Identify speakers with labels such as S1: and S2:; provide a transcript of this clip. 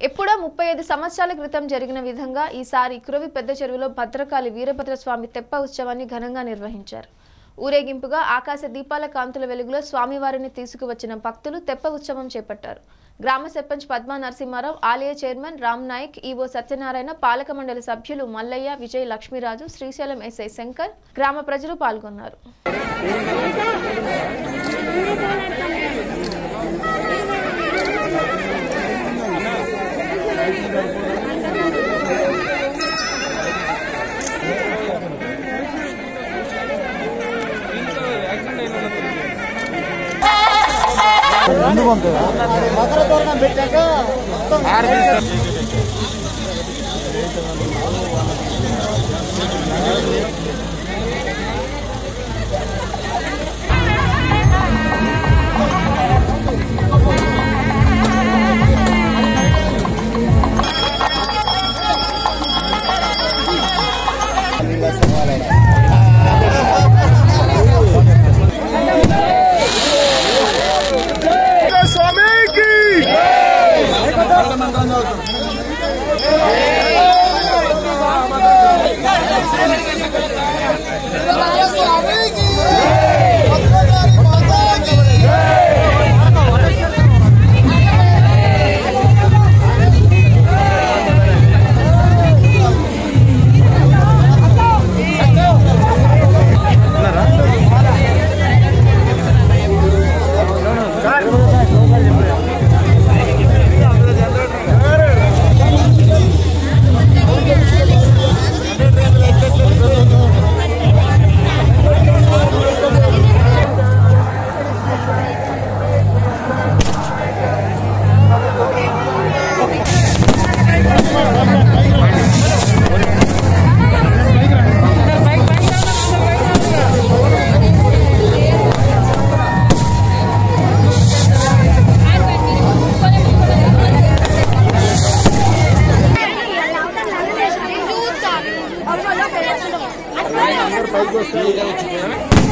S1: ఎప్పుడో ముప్పై ఐదు సంవత్సరాల క్రితం జరిగిన విధంగా ఈసారి కురవి పెద్ద చెరువులో భద్రకాళి వీరభద్రస్వామి తెప్ప ఉత్సవాన్ని ఘనంగా నిర్వహించారు ఊరేగింపుగా ఆకాశ దీపాల కాంతుల వెలుగులో స్వామివారిని తీసుకువచ్చిన భక్తులు తెప్ప ఉత్సవం చేపట్టారు గ్రామ సర్పంచ్ పద్మా నరసింహారావు ఆలయ చైర్మన్ రామ్ నాయక్ ఈవో సత్యనారాయణ పాలక మండలి సభ్యులు మల్లయ్య విజయ్ లక్ష్మీరాజు శ్రీశైలం ఎస్ఐ శంకర్ గ్రామ ప్రజలు పాల్గొన్నారు
S2: మకర తోరణం పెట్టాక మొత్తం
S3: చూస్తాను